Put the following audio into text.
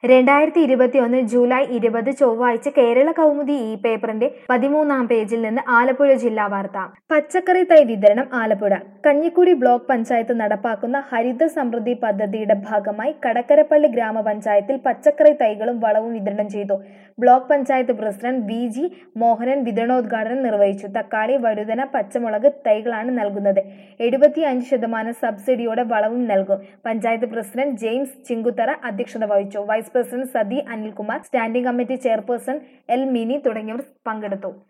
രണ്ടായിരത്തി ഇരുപത്തിയൊന്ന് ജൂലൈ ഇരുപത് ചൊവ്വാഴ്ച കേരള കൗമുദി ഈ പേപ്പറിന്റെ പതിമൂന്നാം പേജിൽ നിന്ന് ആലപ്പുഴ ജില്ലാ വാർത്ത പച്ചക്കറി തൈ വിതരണം ആലപ്പുഴ കഞ്ഞിക്കുടി ബ്ലോക്ക് പഞ്ചായത്ത് നടപ്പാക്കുന്ന ഹരിത സമൃദ്ധി പദ്ധതിയുടെ ഭാഗമായി കടക്കരപ്പള്ളി ഗ്രാമപഞ്ചായത്തിൽ പച്ചക്കറി തൈകളും വളവും വിതരണം ചെയ്തു block panchayat president V G Mohanan വിതരണോദ്ഘാടനം നിർവഹിച്ചു തക്കാളി വഴുതന പച്ചമുളക് തൈകളാണ് നൽകുന്നത് എഴുപത്തിയഞ്ച് ശതമാനം സബ്സിഡിയോടെ വളവും നൽകും പഞ്ചായത്ത് പ്രസിഡന്റ് ജെയിംസ് ചിങ്കുത്തറ അധ്യക്ഷത വഹിച്ചു vice president Sathi Anilkumar standing committee chairperson L Mini തുടങ്ങിയവർ പങ്കെടുത്തു